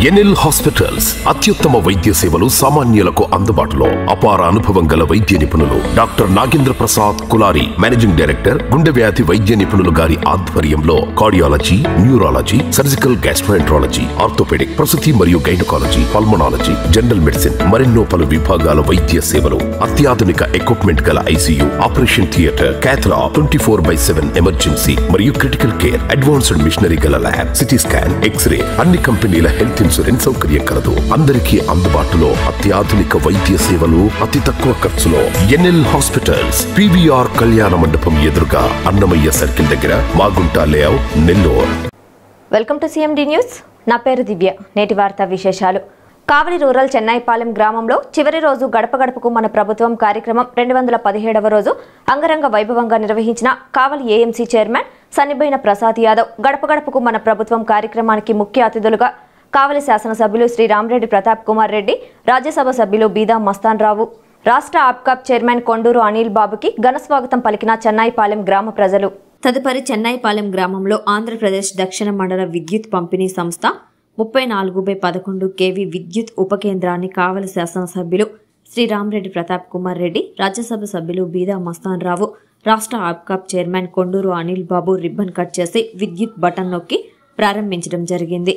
NL hospitals అత్యుత్తమ వైద్య సేవలు సామాన్యులకు అందుబాటులో అపార అనుభవం గల వైద్య నిపుణులు doctor Nagendra Prasad Kulari managing director గుండె వ్యాధి వైద్య నిపుణులు గారి ఆధ్వర్యంలో cardiology neurology surgical gastroenterology orthopaedic ప్రసూతి మరియు గైనకాలజీ పల్మనాలజీ జనరల్ మెడిసిన్ మరెన్నో పలు విభాగాల వైద్య సేవలు అత్యాధునిక ఎక్విప్మెంట్ గల ICU operation theatre cath lab twenty four by seven emergency మరియు క్రిటికల్ కేర్ అడ్వాన్స్డ్ మిషనరీ గల ల్యాబ్ సిటీ స్కాన్ ఎక్స్రే అన్ని కంపెనీల హెల్త్ ఇన్సూరెన్స్ సౌకర్యం కలదు అందరికీ అందుబాటులో అత్యాధునిక వైద్య సేవలు అతి తక్కువ ఖర్చులో ఎన్ఎల్ హాస్పిటల్స్ పివిఆర్ కళ్యాణ మండపం ఎదురుగా అన్నమయ్య సర్కిల్ దగ్గర Magunta layout Nellore welcome to CMD news నా పేరు దివ్య నేటి వార్తా విశేషాలు కావలి రూరల్ చెన్నైపాలెం గ్రామంలో చివరి రోజు గడప గడపకు మన ప్రభుత్వం కార్యక్రమం రెండు వందల పదిహేడవ రోజు అంగరంగ వైభవంగా నిర్వహించిన కావలి ఏఎంసీ చైర్మన్ సన్నిబైన ప్రసాద్ యాదవ్ గడప గడపకు మన ప్రభుత్వం కార్యక్రమానికి ముఖ్య అతిథులుగా కావలి శాసనసభ్యులు శ్రీ రామరెడ్డి ప్రతాప్ కుమార్ రెడ్డి రాజ్యసభ సభ్యులు బీదా మస్తాన్ రావు రాష్ట్ర ఆప్కాప్ చైర్మన్ కొండూరు అనిల్ బాబుకి ఘన స్వాగతం పలికిన చెన్నైపాలెం గ్రామ ప్రజలు తదుపరి చెన్నైపాలెం గ్రామంలో ఆంధ్రప్రదేశ్ దక్షిణ మండల విద్యుత్ పంపిణీ సంస్థ ముప్పై నాలుగు బై పదకొండు కేవీ విద్యుత్ ఉపకేంద్రాన్ని కావలి శాసనసభ్యులు శ్రీ రామరెడ్డి ప్రతాప్ కుమార్ రెడ్డి రాజ్యసభ సభ్యులు బీదా మస్తాన్ రావు రాష్ట్ర APCOB chairman Konduru Anil Babu ribbon cut చేసి విద్యుత్ బటన్ నొక్కి ప్రారంభించడం జరిగింది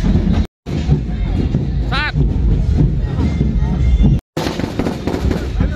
సార్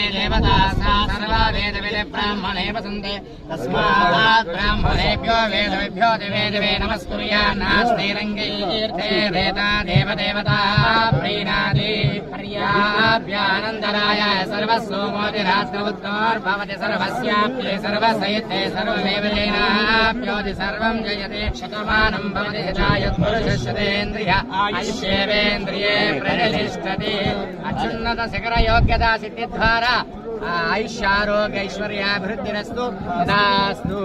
देवता सा सर्वा वेदविदे ब्राह्मणे वसन्ते तस्मात् ब्राह्मणेभ्यो वेदविभ्यो दिवे दिवे नमस्कुर्या नास्ति रङ्गैर्थे वेदा देवदेवता प्रीणाति पर्याभ्यानन्दराय सर्वस्वमोदिरात्रोद्गोर्भवति सर्वस्याप्ये सर्वसहिते सर्वमेव तेनाप्योति सर्वम् जयते शतमानम् भवति यथायत्पुरुषशतेन्द्रिय आयुष्येवेन्द्रिये प्रतिष्ठति अत्युन्नत शिखरयोग्यता सिद्धिद्वारा आयुष्यारोग्य ऐश्वर्याभिवृद्धिरस्तु तदास्तु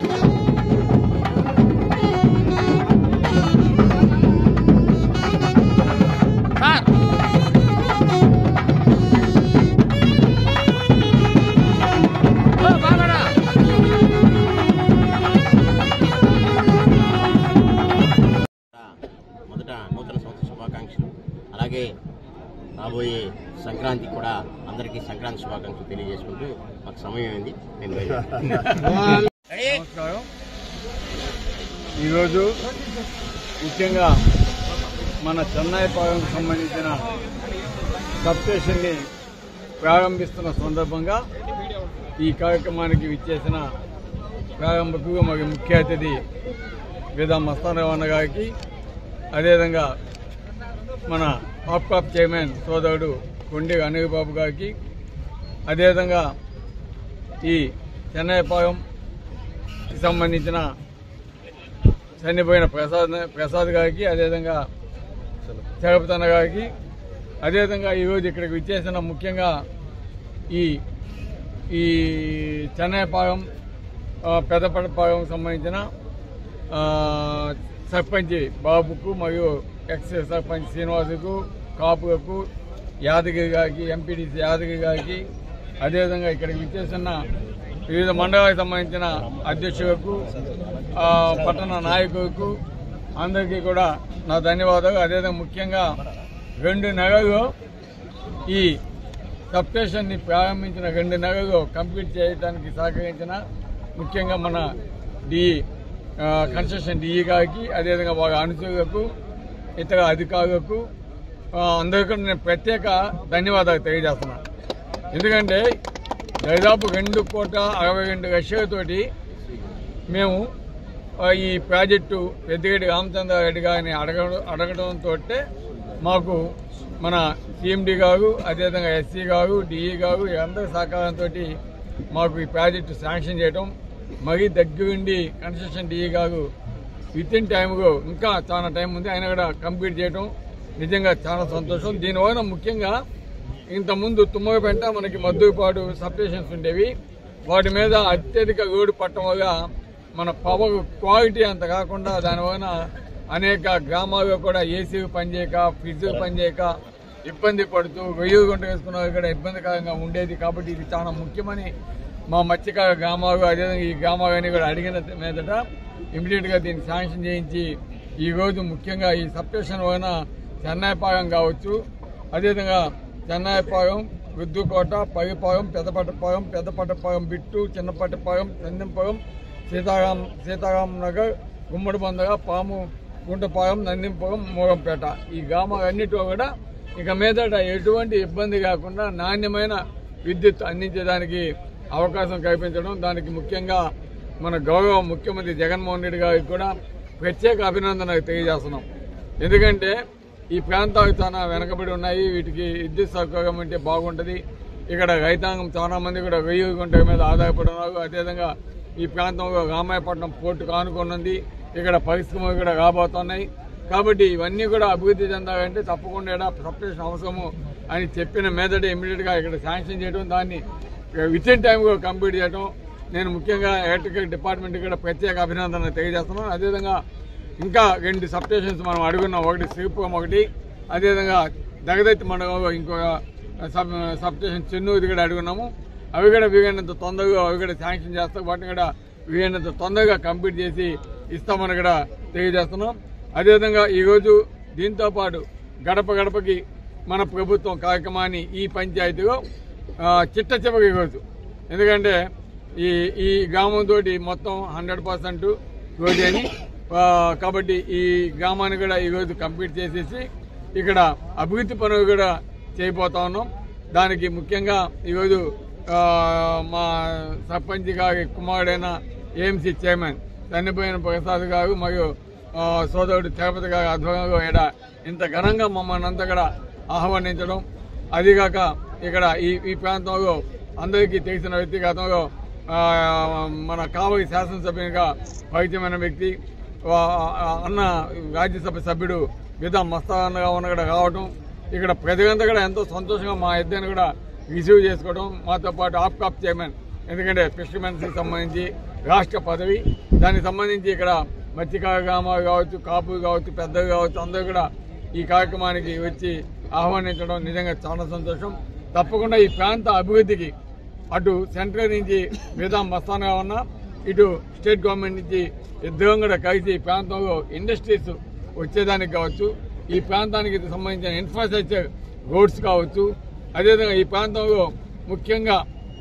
మొదట నూతన సంవత్సర శుభాకాంక్షలు అలాగే రాబోయే సంక్రాంతి కూడా అందరికీ సంక్రాంతి శుభాకాంక్షలు తెలియజేసుకుంటూ మాకు సమయం అయింది నేను బయలుదేరుతాను. నమస్కారం ఈరోజు ముఖ్యంగా మన చెన్నై పాలెం సంబంధించిన సబ్స్టేషన్ని ప్రారంభిస్తున్న సందర్భంగా ఈ కార్యక్రమానికి విచ్చేసిన ప్రారంభకు మరియు ముఖ్య అతిథి వేదా మస్తానరావు అన్న గారికి అదేవిధంగా మన పాప్కాప్ చైర్మన్ సోదరుడు కొండి అనిల్ బాబు గారికి అదేవిధంగా ఈ చెన్నైపాలెం సంబంధించిన చనిపోయిన ప్రసాద్ ప్రసాద్ గారికి అదేవిధంగా చరపతన్న గారికి అదేవిధంగా ఈరోజు ఇక్కడికి విచ్చేసిన ముఖ్యంగా ఈ ఈ చెన్నైపాలెం ఆ, పెద్దపడపాలెం సంబంధించిన ఆ, సర్పంచ్ బాబుకు మరియు ఎక్స్ సర్పంచ్ శ్రీనివాసుకు కాపులకు యాదగిరి గారికి ఎంపీడీసీ యాదగిరి గారికి అదేవిధంగా ఇక్కడికి విచ్చేసిన వివిధ మండలాలకు సంబంధించిన అధ్యక్షులకు ఆ, పట్టణ నాయకులకు అందరికీ కూడా నా ధన్యవాదాలు అదేవిధంగా ముఖ్యంగా రెండు నెలల్లో ఈ సబ్స్టేషన్ని ప్రారంభించిన రెండు నెలల్లో కంప్లీట్ చేయడానికి సహకరించిన ముఖ్యంగా మన డిఈ కన్స్ట్రక్షన్ డిఈ గారికి అదేవిధంగా వాళ్ళ అనుచరులకు ఇతర అధికారులకు ఆ, అందరికీ నేను ప్రత్యేక ధన్యవాదాలు తెలియజేస్తున్నాను ఎందుకంటే దాదాపు రెండు కోట్ల అరవై రెండు లక్షలతోటి మేము ఆ, ఈ ప్రాజెక్టు పెద్దిరెడ్డి రామచంద్రారెడ్డి గారిని అడగడం అడగడంతో మాకు మన సిఎండి గారు అదేవిధంగా ఎస్సీ గారు డిఈ గారు అందరి సహకారంతో మాకు ఈ ప్రాజెక్టు శాంక్షన్ చేయడం మరీ దగ్గరుండి కన్స్ట్రక్షన్ డిఈ గారు విత్ ఇన్ టైంలో ఇంకా చాలా టైం ఉంది ఆయన కూడా కంప్లీట్ చేయడం నిజంగా చాలా సంతోషం దీనివల్ల ముఖ్యంగా ఇంతకుముందు తుమ్మగపెంట మనకి మద్దుపాడు సబ్స్టేషన్స్ ఉండేవి వాటి మీద అత్యధిక లోడు పట్టడం వల్ల మన పవర్ క్వాలిటీ అంత కాకుండా దానివల్ల అనేక గ్రామాల్లో కూడా ఏసీ పనిచేయక ఫ్రిడ్జ్ పనిచేయక ఇబ్బంది పడుతూ వెయ్యి గుంట వేసుకున్న వాళ్ళు కూడా ఇబ్బందికరంగా ఉండేది కాబట్టి ఇది చాలా ముఖ్యమని మా మత్స్యకార గ్రామాలు అదేవిధంగా ఈ గ్రామాలన్నీ కూడా అడిగిన మీదట ఇమీడియట్ గా దీన్ని శాంక్షన్ చేయించి ఈ రోజు ముఖ్యంగా ఈ సబ్స్టేషన్ వలన చెన్నైపాలెం కావచ్చు అదేవిధంగా చెన్నైపాలెం రుద్దుకోట పగిపాలెం పెద్దపట్టపాలెం పెద్దపట్టపాలెం బిట్టు చిన్నపట్టపాలెం చందంపాలెం సీతారాం సీతారాం నగర్ గుమ్మడి బందగా పాము గుంటపాలెం నందింపురం మూగంపేట ఈ గ్రామాలన్నిటిలో కూడా ఇక మీదట ఎటువంటి ఇబ్బంది కాకుండా నాణ్యమైన విద్యుత్ అందించడానికి అవకాశం కల్పించడం దానికి ముఖ్యంగా మన గౌరవ ముఖ్యమంత్రి జగన్మోహన్ రెడ్డి గారికి కూడా ప్రత్యేక అభినందనలు తెలియజేస్తున్నాం ఎందుకంటే ఈ ప్రాంతాలు చాలా వెనకబడి ఉన్నాయి వీటికి విద్యుత్ సౌకర్యం ఉంటే బాగుంటుంది ఇక్కడ రైతాంగం చాలా మంది కూడా వెయ్యి గుంటల మీద ఆధారపడి ఉన్నారు అదేవిధంగా ఈ ప్రాంతంలో రామాయపట్నం పోర్టు కానుకొనుంది ఇక్కడ పరిశ్రమలు కూడా రాబోతున్నాయి కాబట్టి ఇవన్నీ కూడా అభివృద్ధి చెందాలంటే తప్పకుండా ఈడ సబ్స్టేషన్ అవసరము అని చెప్పిన మీదట ఇమీడియట్ గా ఇక్కడ శాంక్షన్ చేయడం దాన్ని విత్ ఇన్ టైం కంప్లీట్ చేయడం నేను ముఖ్యంగా ఎలక్ట్రికల్ డిపార్ట్మెంట్ కూడా ప్రత్యేక అభినందన తెలియజేస్తున్నాను అదేవిధంగా ఇంకా రెండు సబ్స్టేషన్స్ మనం అడుగున్నాం ఒకటి శ్రీపురం ఒకటి అదేవిధంగా దగదత్తి మండలంలో ఇంకొక సబ్ సబ్స్టేషన్ చెన్నూరు కూడా అడుగున్నాము అవి కూడా వీలైనంత తొందరగా అవి కూడా శాంక్షన్ చేస్తాం వాటిని కూడా వీలైనంత తొందరగా కంప్లీట్ చేసి ఇస్తామని కూడా తెలియజేస్తున్నాం అదేవిధంగా ఈరోజు దీంతో పాటు గడప గడపకి మన ప్రభుత్వం కార్యక్రమాన్ని ఈ పంచాయతీలో ఆ, చిట్ట చివరి రోజు ఎందుకంటే ఈ ఈ గ్రామంతో మొత్తం హండ్రెడ్ పర్సెంట్ రోజు అని ఆ, కాబట్టి ఈ గ్రామాన్ని కూడా ఈరోజు కంప్లీట్ చేసేసి ఇక్కడ అభివృద్ధి పనులు కూడా చేయబోతా ఉన్నాం దానికి ముఖ్యంగా ఈరోజు ఆ, మా సర్పంచ్ గారి కుమారుడైన ఏఎంసీ చైర్మన్ చనిపోయిన ప్రసాద్ గారు మరియు ఆ, సోదరుడు తిరుపతి గారి ఆధ్వర్యంలో ఇక్కడ ఇంత ఘనంగా మమ్మల్ని అంతా కూడా ఆహ్వానించడం అదిగాక ఇక్కడ ఈ ఈ ప్రాంతంలో అందరికీ తెలిసిన వ్యక్తి గతంలో ఆ, మన కావలి శాసనసభ్యునిగా పరిచయమైన వ్యక్తి వా- అన్న రాజ్యసభ సభ్యుడు విధా మస్తానగా ఉన్న కూడా రావడం ఇక్కడ ప్రజలంతా కూడా ఎంతో సంతోషంగా మా ఇద్దరిని కూడా రిసీవ్ చేసుకోవడం మాతో పాటు ఆప్కాప్ చైర్మన్ ఎందుకంటే ఫిషర్మెన్స్కి సంబంధించి రాష్ట్ర పదవి దానికి సంబంధించి ఇక్కడ మత్స్యకార గ్రామాలు కావచ్చు కాపులు కావచ్చు పెద్దలు కావచ్చు అందరూ కూడా ఈ కార్యక్రమానికి వచ్చి ఆహ్వానించడం నిజంగా చాలా సంతోషం తప్పకుండా ఈ ప్రాంత అభివృద్ధికి అటు సెంట్రల్ నుంచి విధా మస్తాన్గా ఉన్నా ఇటు స్టేట్ గవర్నమెంట్ నుంచి ఇద్దరం కూడా కలిసి ఈ ప్రాంతంలో ఇండస్ట్రీస్ వచ్చేదానికి కావచ్చు ఈ ప్రాంతానికి సంబంధించిన ఇన్ఫ్రాస్ట్రక్చర్ రోడ్స్ కావచ్చు అదేవిధంగా ఈ ప్రాంతంలో ముఖ్యంగా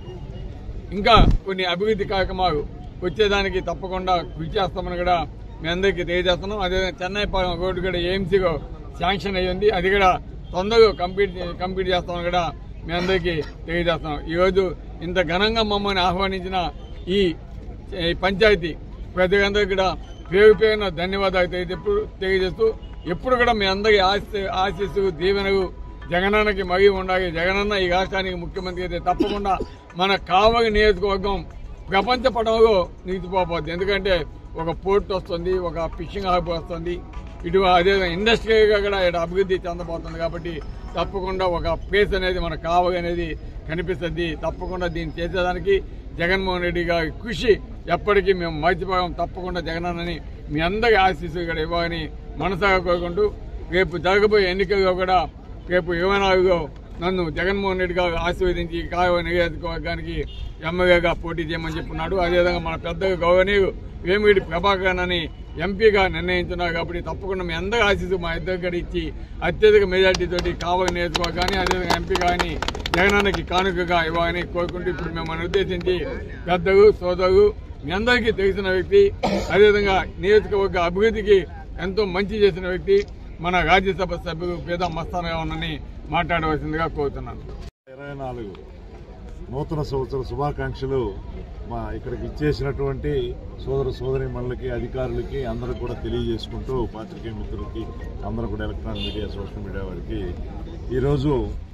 ఇంకా కొన్ని అభివృద్ధి కార్యక్రమాలు వచ్చేదానికి తప్పకుండా కృషి చేస్తామని కూడా మీ అందరికీ తెలియజేస్తున్నాం అదేవిధంగా చెన్నై పాలెం రోడ్డు కూడా ఏఎంసీగా శాంక్షన్ అయ్యింది అది కూడా తొందరగా కంప్లీట్ కంప్లీట్ చేస్తామని కూడా మీ అందరికీ తెలియజేస్తున్నాం ఈరోజు ఇంత ఘనంగా మమ్మల్ని ఆహ్వానించిన ఈ ఈ పంచాయతీ ప్రజలందరికీ కూడా పేరు పేరున ధన్యవాదాలు తెలియజెప్పు తెలియజేస్తూ ఎప్పుడు కూడా మీ అందరి ఆశ ఆశీస్సు దీవెనలు జగనన్నకి మగి ఉండాలి జగనన్న ఈ రాష్ట్రానికి ముఖ్యమంత్రి అయితే తప్పకుండా మన కావలి నియోజకవర్గం ప్రపంచ పటంలో నిలిచిపోతుంది ఎందుకంటే ఒక పోర్ట్ వస్తుంది ఒక ఫిషింగ్ హార్బర్ వస్తుంది ఇటు అదే ఇండస్ట్రీగా కూడా ఇక్కడ అభివృద్ధి చెందబోతుంది కాబట్టి తప్పకుండా ఒక ప్లేస్ అనేది మన కావలి అనేది కనిపిస్తుంది తప్పకుండా దీన్ని చేసేదానికి జగన్మోహన్ రెడ్డి గారి కృషి ఎప్పటికీ మేము మర్చిపోయాం తప్పకుండా జగనన్నని మీ అందరి ఆశీస్సు ఇక్కడ ఇవ్వాలని మనసాగా కోరుకుంటూ రేపు జరగబోయే ఎన్నికల్లో కూడా రేపు ఇరవై నాలుగులో నన్ను జగన్మోహన్ రెడ్డి గారు ఆశీర్వదించి కాయ నియోజకవర్గానికి ఎమ్మెల్యేగా పోటీ చేయమని చెప్పున్నాడు అదేవిధంగా మన పెద్ద గౌరవనీయులు వేమిరెడ్డి ప్రభాకర్ అని ఎంపీగా నిర్ణయించున్నారు కాబట్టి తప్పకుండా మీ అందరి ఆశీస్సు మా ఇద్దరు కూడా ఇచ్చి అత్యధిక మెజార్టీ తోటి కావలి నియోజకవర్గాన్ని అదేవిధంగా ఎంపీ కానీ జగనన్నకి కానుకగా ఇవ్వాలని కోరుకుంటూ ఇప్పుడు మిమ్మల్ని ఉద్దేశించి పెద్దలు సోదరు మీ అందరికీ తెలిసిన వ్యక్తి అదేవిధంగా నియోజకవర్గ అభివృద్ధికి ఎంతో మంచి చేసిన వ్యక్తి మన రాజ్యసభ సభ్యులు పేద మస్తానగా ఉన్నని మాట్లాడవలసిందిగా కోరుతున్నాను ఇరవై నాలుగు నూతన సంవత్సర శుభాకాంక్షలు మా ఇక్కడికి ఇచ్చేసినటువంటి సోదర సోదరి మనులకి అధికారులకి అందరూ కూడా తెలియజేసుకుంటూ పాత్రికేయ మిత్రులకి అందరూ కూడా ఎలక్ట్రానిక్ మీడియా సోషల్ మీడియా వారికి ఈరోజు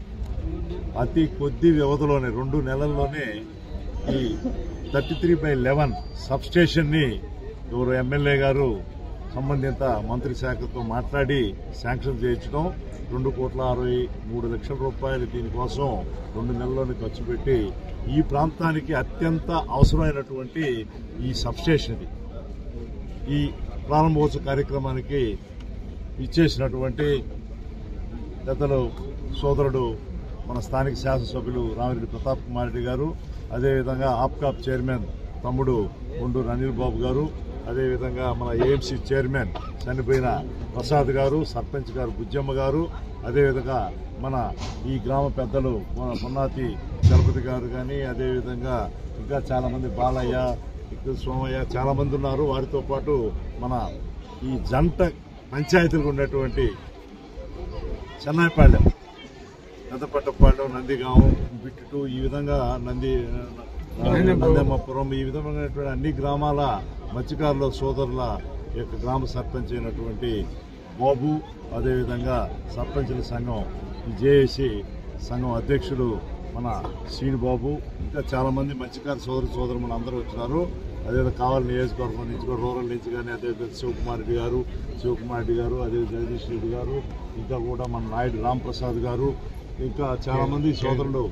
అతి కొద్ది వ్యవధిలోనే రెండు నెలల్లోనే ఈ థర్టీ త్రీ బై లెవెన్ సబ్స్టేషన్ని ఎవరు ఎమ్మెల్యే గారు సంబంధిత మంత్రి శాఖతో మాట్లాడి శాంక్షన్ చేయించడం రెండు కోట్ల అరవై మూడు లక్షల రూపాయలు దీనికోసం రెండు నెలల్లోనే ఖర్చు పెట్టి ఈ ప్రాంతానికి అత్యంత అవసరమైనటువంటి ఈ సబ్స్టేషన్ ఇది ఈ ప్రారంభోత్సవ కార్యక్రమానికి ఇచ్చేసినటువంటి పెద్దలు సోదరుడు మన స్థానిక శాసనసభ్యులు రామిరెడ్డి ప్రతాప్ కుమార్ రెడ్డి గారు అదేవిధంగా ఆప్కాప్ చైర్మన్ తమ్ముడు కొండూరు అనిల్ బాబు గారు అదేవిధంగా మన ఏఎంసీ చైర్మన్ చనిపోయిన ప్రసాద్ గారు సర్పంచ్ గారు బుజ్జమ్మ గారు అదేవిధంగా మన ఈ గ్రామ పెద్దలు మన పొన్నాతి చలపతి గారు కానీ అదేవిధంగా ఇంకా చాలా మంది బాలయ్య ఇక్కడ సోమయ్య చాలా మంది ఉన్నారు వారితో పాటు మన ఈ జంట పంచాయతీలకు ఉన్నటువంటి చెన్నాయిపాళ్యం పెద్దపట్టపాళ్యం నందిగాం బిట్టు ఈ విధంగా నంది నందమ్మపురం ఈ విధమైనటువంటి అన్ని గ్రామాల మత్స్యకారుల సోదరుల యొక్క గ్రామ సర్పంచ్ అయినటువంటి బాబు అదేవిధంగా సర్పంచుల సంఘం ఈ జేఏసీ సంఘం అధ్యక్షుడు మన శ్రీను బాబు ఇంకా చాలా మంది మత్స్యకార సోదర సోదరులు అందరూ వచ్చినారు అదేవిధంగా కావాలి నియోజకవర్గం నుంచి కూడా రూరల్ నుంచి కానీ అదేవిధంగా శివకుమార్ రెడ్డి గారు శివకుమార్ రెడ్డి గారు అదే జగదీష్ రెడ్డి గారు ఇంకా కూడా మన నాయుడు రాంప్రసాద్ గారు ఇంకా చాలా మంది సోదరులు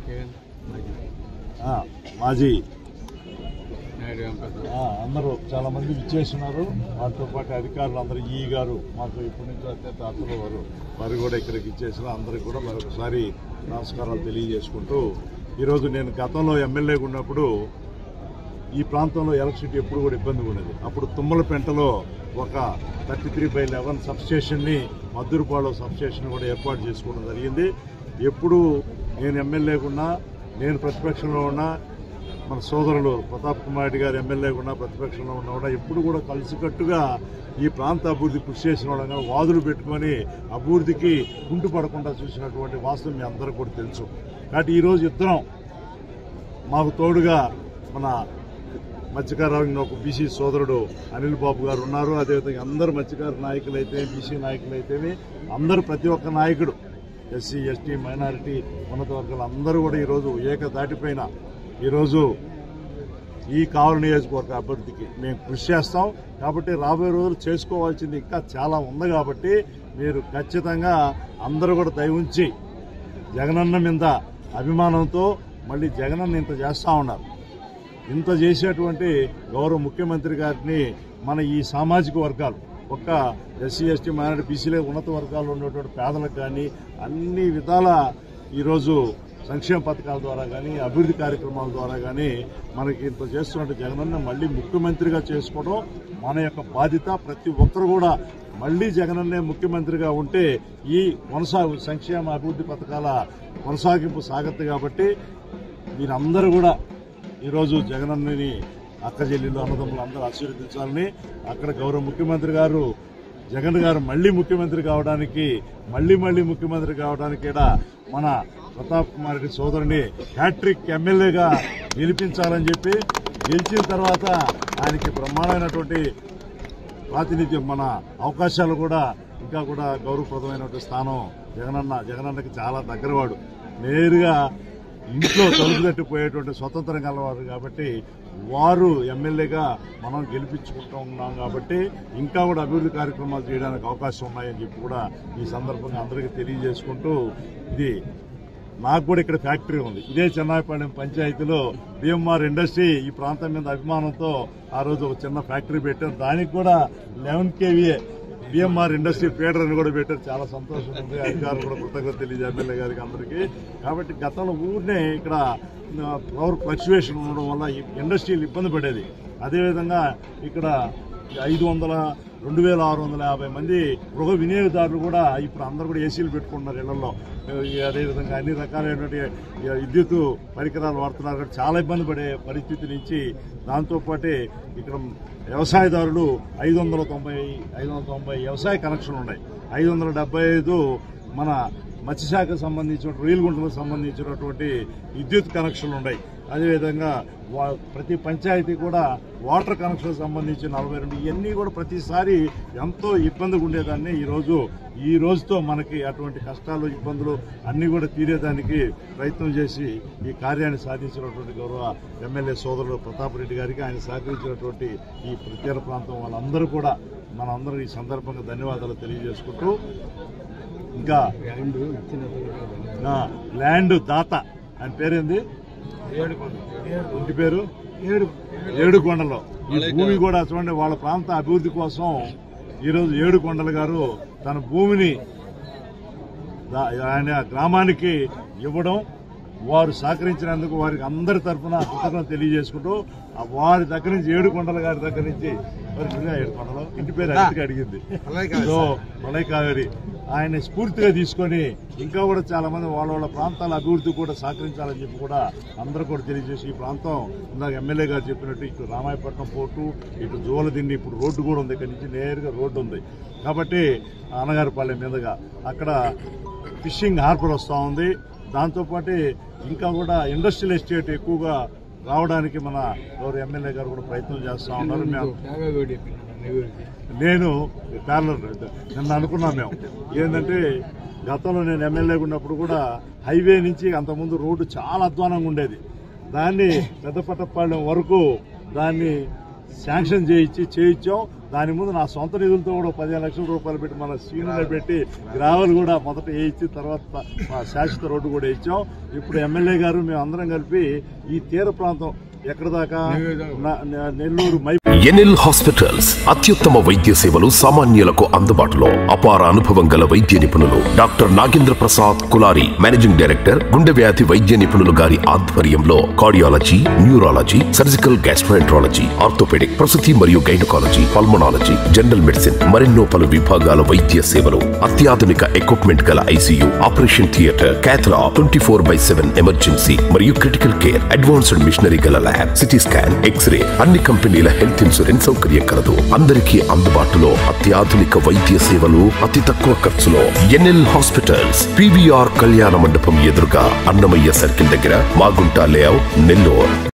ఆ, మాజీ ఆ, అందరూ చాలా మంది ఇచ్చేస్తున్నారు వారితో పాటు అధికారులు అందరూ ఈ గారు మాకు ఇప్పటి నుంచి అత్యంత అతలు వారు వారు కూడా ఇక్కడికి ఇచ్చేసిన అందరికి కూడా మరొకసారి నమస్కారాలు తెలియజేసుకుంటూ ఈరోజు నేను గతంలో ఎమ్మెల్యేగా ఉన్నప్పుడు ఈ ప్రాంతంలో ఎలక్ట్రిసిటీ ఎప్పుడు కూడా ఇబ్బందిగా ఉండేది అప్పుడు తుమ్మలపెంటలో ఒక థర్టీ త్రీ బై లెవెన్ సబ్స్టేషన్ని మద్దూరుపాడు సబ్స్టేషన్ కూడా ఏర్పాటు చేసుకోవడం జరిగింది ఎప్పుడు నేను ఎమ్మెల్యేగా ఉన్నా నేను ప్రతిపక్షంలో ఉన్నా మన సోదరులు ప్రతాప్ కుమార్ రెడ్డి గారు ఎమ్మెల్యేగా ఉన్నా ప్రతిపక్షంలో ఉన్నా కూడా ఎప్పుడు కూడా కలిసికట్టుగా ఈ ప్రాంత అభివృద్ధి కృషి చేసిన వాళ్ళగా వాదులు పెట్టుకొని అభివృద్ధికి కుంటుపడకుండా చూసినటువంటి వాస్తవం మీ అందరికీ కూడా తెలుసు కాబట్టి ఈరోజు ఇద్దరం మాకు తోడుగా మన మత్స్యకార ఒక బీసీ సోదరుడు అనిల్ బాబు గారు ఉన్నారు అదేవిధంగా అందరు మత్స్యకార నాయకులు అయితే బీసీ నాయకులు అయితేనే అందరూ ప్రతి ఒక్క నాయకుడు ఎస్సీ ఎస్టీ మైనారిటీ ఉన్నత వర్గాలు అందరూ కూడా ఈరోజు ఏక దాటిపైన ఈరోజు ఈ కావలి నియోజకవర్గ అభివృద్ధికి మేము కృషి చేస్తాం కాబట్టి రాబోయే రోజులు చేసుకోవాల్సింది ఇంకా చాలా ఉంది కాబట్టి మీరు ఖచ్చితంగా అందరూ కూడా దయ ఉంచి జగనన్న మీద అభిమానంతో మళ్ళీ జగనన్న ఇంత చేస్తా ఉన్నారు ఇంత చేసేటువంటి గౌరవ ముఖ్యమంత్రి గారిని మన ఈ సామాజిక వర్గాలు ఒక్క ఎస్సీ ఎస్టీ మైనారిటీ బీసీలే ఉన్నత వర్గాల్లో ఉన్నటువంటి పేదలకు కానీ అన్ని విధాల ఈరోజు సంక్షేమ పథకాల ద్వారా కానీ అభివృద్ధి కార్యక్రమాల ద్వారా కానీ మనకి ఇంత చేస్తున్నట్టు జగనన్న మళ్ళీ ముఖ్యమంత్రిగా చేసుకోవడం మన యొక్క బాధ్యత ప్రతి ఒక్కరు కూడా మళ్ళీ జగనన్నే ముఖ్యమంత్రిగా ఉంటే ఈ కొనసాగు సంక్షేమ అభివృద్ధి పథకాల కొనసాగింపు సాగద్దు కాబట్టి మీరందరూ కూడా ఈరోజు జగనన్నని అక్క చెల్లెళ్ళు అన్నదమ్ములు అందరూ ఆశీర్వదించాలని అక్కడ గౌరవ ముఖ్యమంత్రి గారు జగన్ గారు మళ్ళీ ముఖ్యమంత్రి కావడానికి మళ్ళీ మళ్ళీ ముఖ్యమంత్రి కావడానికి కూడా మన ప్రతాప్ కుమార్ రెడ్డి సోదరుని హ్యాట్రిక్ ఎమ్మెల్యేగా గెలిపించాలని చెప్పి గెలిచిన తర్వాత ఆయనకి బ్రహ్మాండమైనటువంటి ప్రాతినిధ్యం మన అవకాశాలు కూడా ఇంకా కూడా గౌరవప్రదమైనటువంటి స్థానం జగనన్న జగనన్నకి చాలా దగ్గరవాడు నేరుగా ఇంట్లో తలుపు తట్టిపోయేటువంటి స్వతంత్రం గలవారు కాబట్టి వారు ఎమ్మెల్యేగా మనం గెలిపించుకుంటూ ఉన్నాం కాబట్టి ఇంకా కూడా అభివృద్ధి కార్యక్రమాలు చేయడానికి అవకాశం ఉన్నాయని చెప్పి కూడా ఈ సందర్భంగా అందరికీ తెలియజేసుకుంటూ ఇది నాకు కూడా ఇక్కడ ఫ్యాక్టరీ ఉంది ఇదే చెన్నాయిపాలెం పంచాయతీలో బిఎంఆర్ ఇండస్ట్రీ ఈ ప్రాంతం మీద అభిమానంతో ఆ రోజు ఒక చిన్న ఫ్యాక్టరీ పెట్టారు దానికి కూడా eleven KVA BMR industry feeder అని కూడా పెట్టారు చాలా సంతోషం ఉంది అధికారులు కూడా కృతజ్ఞత తెలియజే ఎమ్మెల్యే గారికి అందరికీ కాబట్టి గతంలో ఊరినే ఇక్కడ ఆ, పవర్ ఫ్లక్చువేషన్ ఉండడం వల్ల ఈ ఇండస్ట్రీలు ఇబ్బంది పడేది అదేవిధంగా ఇక్కడ ఐదు వందల రెండు వేల ఆరు వందల యాభై మంది గృహ వినియోగదారులు కూడా ఇప్పుడు అందరూ కూడా ఏసీలు పెట్టుకుంటున్నారు ఇళ్లలో ఈ అదేవిధంగా అన్ని రకాలైనటువంటి ఈ విద్యుత్ పరికరాలు వాడుతున్నారు కాబట్టి చాలా ఇబ్బంది పడే పరిస్థితి నుంచి దాంతోపాటే ఇక్కడ వ్యవసాయదారులు ఐదు వందల తొంభై ఐదు వందల తొంభై వ్యవసాయ కనెక్షన్లు ఉన్నాయి ఐదు వందల డెబ్బై ఐదు మన మత్స్యశాఖకు సంబంధించిన రైలుగుంటలకు సంబంధించినటువంటి విద్యుత్ కనెక్షన్లు ఉన్నాయి అదేవిధంగా వా- ప్రతి పంచాయతీ కూడా వాటర్ కనెక్షన్ సంబంధించి నలభై రెండు ఇవన్నీ కూడా ప్రతిసారి ఎంతో ఇబ్బందిగా ఉండేదాన్ని ఈరోజు ఈ రోజుతో మనకి అటువంటి కష్టాలు ఇబ్బందులు అన్ని కూడా తీరేదానికి ప్రయత్నం చేసి ఈ కార్యాన్ని సాధించినటువంటి గౌరవ ఎమ్మెల్యే సోదరుడు ప్రతాప్ రెడ్డి గారికి ఆయన సహకరించినటువంటి ఈ ప్రత్యేక ప్రాంతం వాళ్ళందరూ కూడా మనందరూ ఈ సందర్భంగా ధన్యవాదాలు తెలియజేసుకుంటూ ఇంకా నా ల్యాండ్ దాత ఆయన పేరేంది ఇంటి పేరు ఏడు కొండలో ఈ భూమి కూడా చూడండి వాళ్ళ ప్రాంత అభివృద్ధి కోసం ఈరోజు ఏడు కొండల గారు తన భూమిని దా- ఆయన గ్రామానికి ఇవ్వడం వారు సహకరించినందుకు వారికి అందరి తరఫున కృతజ్ఞత తెలియజేసుకుంటూ ఆ వారి దగ్గర నుంచి ఏడు కొండల గారి దగ్గర నుంచి మరి నిజంగా ఏడు కొండలు ఇంటి పేరు అతికి అడిగింది సో మలై కావేరి ఆయన స్ఫూర్తిగా తీసుకొని ఇంకా కూడా చాలా మంది వాళ్ళ వాళ్ళ ప్రాంతాల అభివృద్ధి కూడా సహకరించాలని చెప్పి కూడా అందరూ కూడా తెలియజేసి ఈ ప్రాంతం ఇందాక ఎమ్మెల్యే గారు చెప్పినట్టు ఇటు రామాయపట్నం పోర్టు ఇటు జోలదిండి ఇప్పుడు రోడ్డు కూడా ఉంది ఇక్కడ నుంచి నేరుగా రోడ్డు ఉంది కాబట్టి అన్నగారిపాలెం మీదుగా అక్కడ ఫిషింగ్ హార్బర్ వస్తూ ఉంది దాంతోపాటు ఇంకా కూడా ఇండస్ట్రియల్ ఎస్టేట్ ఎక్కువగా రావడానికి మన గౌరవ ఎమ్మెల్యే గారు కూడా ప్రయత్నం చేస్తా ఉన్నారు మేము నేను ప్యారలర్ నిన్న అనుకున్నాం మేము ఏంటంటే గతంలో నేను ఎమ్మెల్యేగా ఉన్నప్పుడు కూడా హైవే నుంచి అంతకుముందు రోడ్డు చాలా అధ్వానంగా ఉండేది దాన్ని పెద్దపట్టపాలెం వరకు దాన్ని శాంక్షన్ చేయించి చేయించాం దాని ముందు నా సొంత నిధులతో కూడా పదిహేను లక్షల రూపాయలు పెట్టి మన సీనియర్ పెట్టి గ్రావెల్ కూడా మొదట వేయించి తర్వాత మా శాశ్వత రోడ్డు కూడా ఇచ్చాం ఇప్పుడు ఎమ్మెల్యే గారు మేము అందరం కలిపి ఈ తీర ప్రాంతం ఎక్కడ దాకా నా- నా- నెల్లూరు మై ఎన్ఎల్ హాస్పిటల్స్ అత్యుత్తమ వైద్య సేవలు సామాన్యులకు అందుబాటులో అపార అనుభవం గల వైద్య నిపుణులు doctor Nagendra Prasad Kulari managing director గుండె వ్యాధి వైద్య నిపుణులు గారి ఆధ్వర్యంలో cardiology neurology surgical gastroenterology orthopaedic ప్రసూతి మరియు గైనకాలజీ పల్మనాలజీ జనరల్ మెడిసిన్ మరెన్నో పలు విభాగాల వైద్య సేవలు అత్యాధునిక ఎక్విప్మెంట్ గల ICU operation theatre cath lab twenty four by seven emergency మరియు క్రిటికల్ కేర్ అడ్వాన్స్డ్ మిషనరీ గల lab scan CT scan x ray అన్ని కంపెనీల హెల్త్ ఇన్సూరెన్స్ సౌకర్యం కలదు అందరికీ అందుబాటులో అత్యాధునిక వైద్య సేవలు అతి తక్కువ ఖర్చులో ఎన్ఎల్ హాస్పిటల్స్ పివిఆర్ కళ్యాణ మండపం ఎదురుగా అన్నమయ్య సర్కిల్ దగ్గర మాగుంట లేఅవుట్ నెల్లూరు